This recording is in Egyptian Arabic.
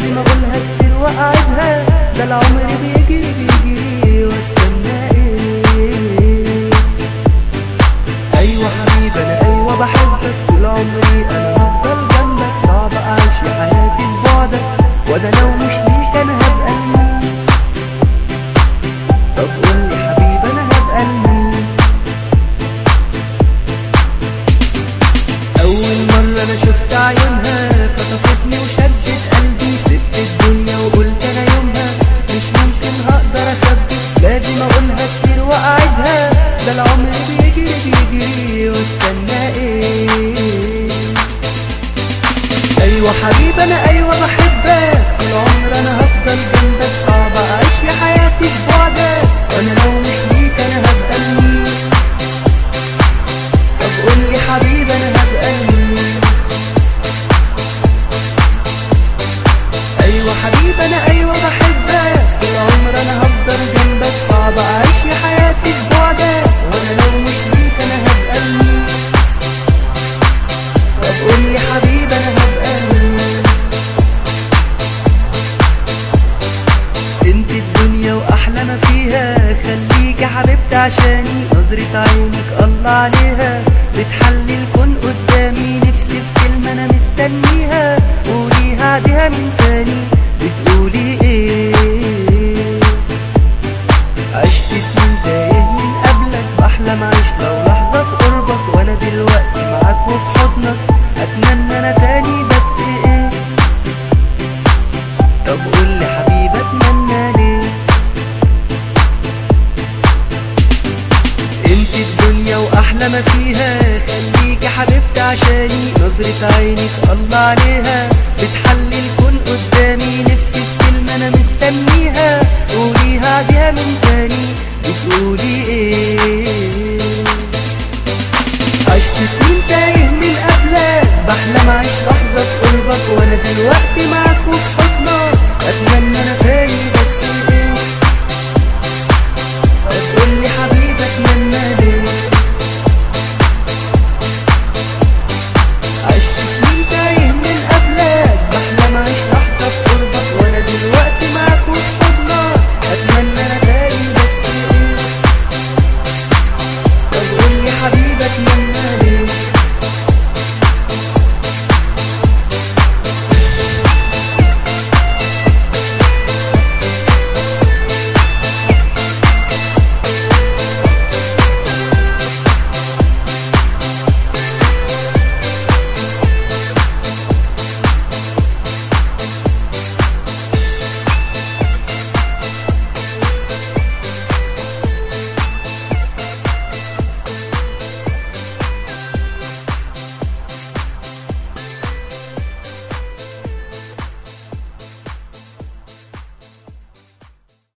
لازم اقولها كتير واعيدها ده العمر بيجري بيجري واستنى ايه ايوه حبيبي انا ايوه بحبك طول عمري انا هفضل جنبك صعب اعيش يا حياتي في بعدك وانا لو مش ليك انا هبقى لمين طب قولي حبيبي انا هبقى لمين اول مرة انا شفت عيونها خطفتني وشدت قلبي سبت الدنيا وقلت انا يومها مش ممكن هقدر اخبي لازم اقولها كتير واعيدها ده العمر بيجري بيجري واستنى ايه ايوه حبيبي انا ايوه بحبك طول عمر انا هفضل جنبك صعب اعيش يا حياتي في بعدك وانا لو مش ليك انا هبقى لمين طب قولي حبيبي انا هبقى لمين ايوه حبيبي انا ايوه بحبك طول عمر انا هفضل جنبك صعب اعيش يا حياتي في بعدك وانا لو مش ليك انا هبقى لمين طب قولي حبيبي انا هبقى لمين انت الدنيا واحلى ما فيها خليك يا حبيبتي عشاني نظرة عينك الله عليها بتحلي الكون قدامي نفسي في كلمة انا مستنيها قوليها عديها من تاني بتقولي ايه عشت سنين تايه من قبلك بحلم اعيش لو لحظة في قربك وانا دلوقتي معاك وفي حضنك اتمنى انا تاني بس ايه طب قولي حبيبي اتمنى ليه انت الدنيا واحلى ما فيها خليك يا حبيبتي عشاني نظرة عينك الله عليها بتحلي الكون قدامي نفسي في كلمة انا مستنيها قوليها عديها من تاني بتقولي ايه عشت سنين تايه من قبلك بحلم اعيش لحظة في قربك وانا دلوقتي معاك